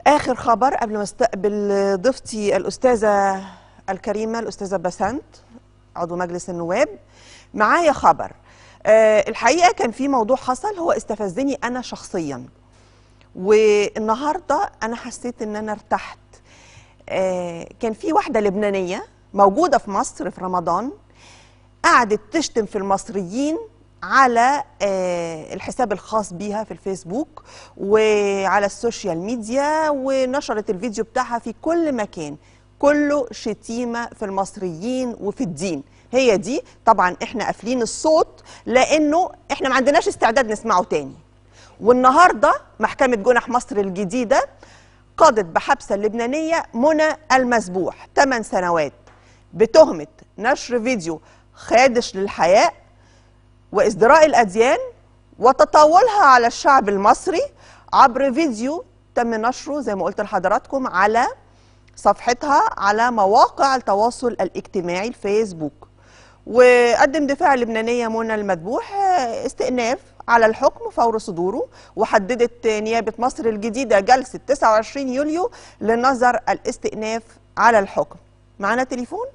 آخر خبر قبل ما استقبل ضيفتي الأستاذة الكريمة الأستاذة بسنت عضو مجلس النواب معايا خبر آه الحقيقة كان في موضوع حصل هو استفزني أنا شخصيا والنهاردة أنا حسيت إن أنا ارتحت آه كان في واحدة لبنانية موجودة في مصر في رمضان قعدت تشتم في المصريين على آه، الحساب الخاص بيها في الفيسبوك وعلى السوشيال ميديا ونشرت الفيديو بتاعها في كل مكان كله شتيمة في المصريين وفي الدين هي دي طبعا احنا قافلين الصوت لانه احنا ما عندناش استعداد نسمعه تاني والنهارده محكمة جنح مصر الجديدة قضت بحبس اللبنانية منى المذبوح 8 سنوات بتهمة نشر فيديو خادش للحياء وازدراء الاديان وتطاولها على الشعب المصري عبر فيديو تم نشره زي ما قلت لحضراتكم على صفحتها على مواقع التواصل الاجتماعي الفيسبوك وقدم دفاع اللبنانية منى المذبوح آه، استئناف على الحكم فور صدوره وحددت نيابة مصر الجديدة جلسة 29 يوليو لنظر الاستئناف على الحكم معانا تليفون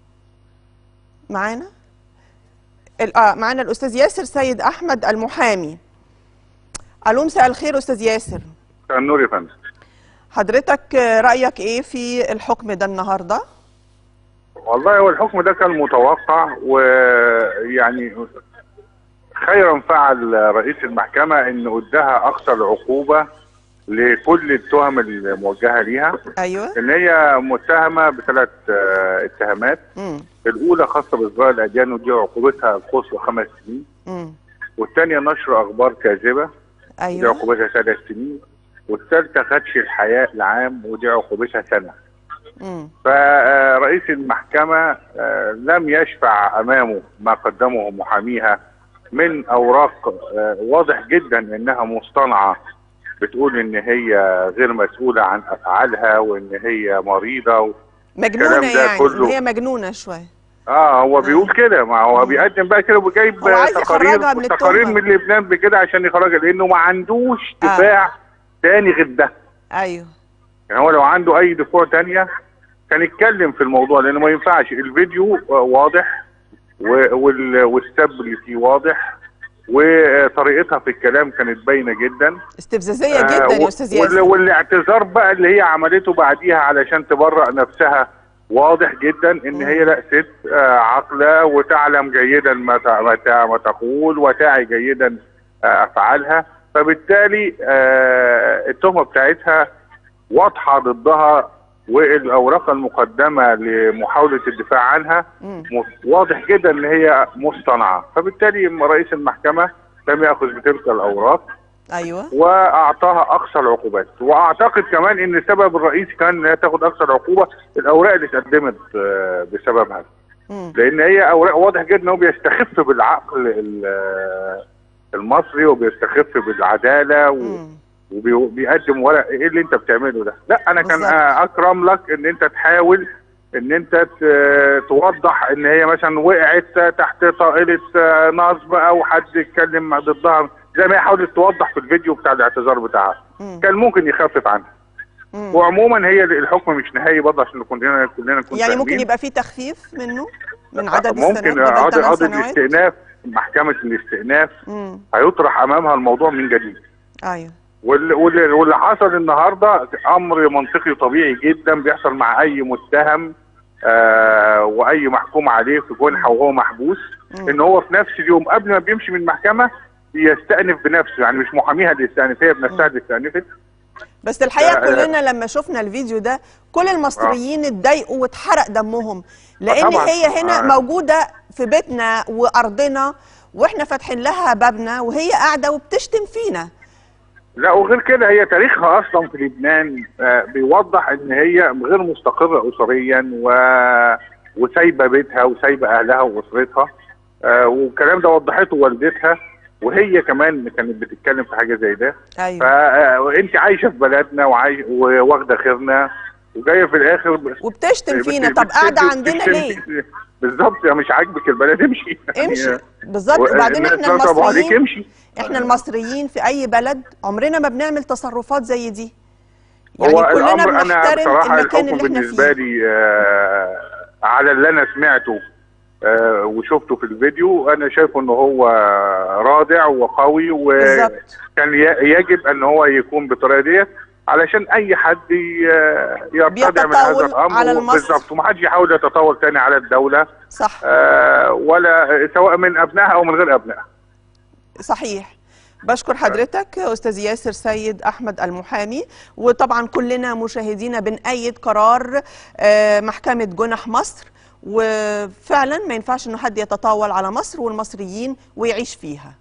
معانا ال- آه معانا الاستاذ ياسر سيد احمد المحامي الو مساء الخير استاذ ياسر النور يا فندم حضرتك آه، رايك ايه في الحكم ده النهارده والله هو الحكم ده كان متوقع ويعني خيرا فعل رئيس المحكمة انه اداها اقصى العقوبة لكل التهم الموجهة ليها ايوه ان هي متهمة بثلاث آه، اتهامات امم الاولى خاصة بازدراء الاديان ودي عقوبتها القصوى خمس سنين امم والثانية نشر اخبار كاذبة ودي ايوه عقوبتها ثلاث سنين والثالثة خدش الحياء العام ودي عقوبتها سنة امم فرئيس المحكمة آه، لم يشفع أمامه ما قدمه محاميها من أوراق آه، واضح جدا إنها مصطنعة بتقول إن هي غير مسؤولة عن أفعالها وإن هي مريضة و... مجنونه الكلام ده يعني كله- هي مجنونه شويه آه هو بيقول كده ما هو بيقدم بقى كده وجايب هو عايز تقارير يخرجها من تقارير التهمة. من لبنان بكده عشان يخرجها لأنه ما عندوش آه. دفاع تاني غير ده ايوه يعني هو لو عنده اي دفوع تانية كان يتكلم في الموضوع لانه ما ينفعش الفيديو واضح و- وال- والسب اللي فيه واضح وطريقتها في الكلام كانت باينه جدا استفزازيه آه، جدا و- يا استاذ وال- ياسر والاعتذار بقى اللي هي عملته بعديها علشان تبرأ نفسها واضح جدا ان مم. هي لا ست آه، عاقله وتعلم جيدا ما ت- ما ت- ما تقول وتعي جيدا آه، افعالها فبالتالي آه، التهمه بتاعتها واضحه ضدها والاوراق المقدمه لمحاوله الدفاع عنها مم. م- واضح جدا ان هي مصطنعه فبالتالي رئيس المحكمه لم ياخذ بتلك الاوراق ايوه واعطاها اقصى العقوبات واعتقد كمان ان السبب الرئيسي كان انها تاخد اقصى العقوبه الاوراق اللي اتقدمت آه، بسببها مم. لان هي اوراق واضح جدا ان هو بيستخف بالعقل ال- آه، المصري وبيستخف بالعداله و- مم. وبيقدم ورق ايه اللي انت بتعمله ده لا انا كان بالظبط. آه، اكرم لك ان انت تحاول ان انت ت- توضح ان هي مثلا وقعت تحت طائله آه، نصب او حد اتكلم ضدها زي ما هي حاولت توضح في الفيديو بتاع الاعتذار بتاعها مم. كان ممكن يخفف عنها مم. وعموما هي الحكم مش نهائي برضه عشان كلنا كلنا نكون يعني ممكن فاهمين. يبقى في تخفيف منه من عدد السنوات ممكن بدل قاضي 8 قاضي سنوات الاستئناف محكمه الاستئناف مم. هيطرح امامها الموضوع من جديد ايوه واللي, واللي, واللي حصل النهارده امر منطقي طبيعي جدا بيحصل مع اي متهم آه واي محكوم عليه في جنحه وهو محبوس مم. ان هو في نفس اليوم قبل ما بيمشي من المحكمه يستأنف بنفسه يعني مش محاميها اللي يستأنف هي بنفسها اللي استأنفت بس الحقيقه آه، كلنا لما شفنا الفيديو ده كل المصريين اتضايقوا واتحرق دمهم لان طبعاً. هي هنا آه. موجوده في بيتنا وارضنا واحنا فاتحين لها بابنا وهي قاعده وبتشتم فينا لا وغير كده هي تاريخها اصلا في لبنان آه، بيوضح ان هي غير مستقره اسريا و... وسايبه بيتها وسايبه اهلها واسرتها آه، والكلام ده وضحته والدتها وهي كمان كانت بتتكلم في حاجه زي ده ايوه فانت عايشه في بلدنا وعايش واخده خيرنا وجايه في الاخر ب- وبتشتم فينا بت- طب بت- قاعده بت- عندنا بتشتم- ليه بالظبط يا مش عاجبك البلد امشي امشي يعني بالظبط و- وبعدين الناس احنا نصبوا عليك المصريين امشي احنا المصريين في اي بلد عمرنا ما بنعمل تصرفات زي دي يعني هو كلنا الامر انا بنحترم بصراحه المكان الحكم اللي احنا بالنسبه فيه لي آه على اللي انا سمعته آه وشفته في الفيديو انا شايف انه هو رادع وقوي بالظبط وكان ي- يجب ان هو يكون بالطريقه ديت علشان اي حد ي- يرتدع من هذا بيتطاول الامر على المصر. بالظبط ومحدش يحاول يتطاول تاني على الدوله صح آه ولا سواء من ابنائها او من غير ابنائها صحيح بشكر حضرتك استاذ ياسر سيد احمد المحامي وطبعا كلنا مشاهدينا بنأيد قرار آه، محكمه جنح مصر وفعلا ما ينفعش انه حد يتطاول على مصر والمصريين ويعيش فيها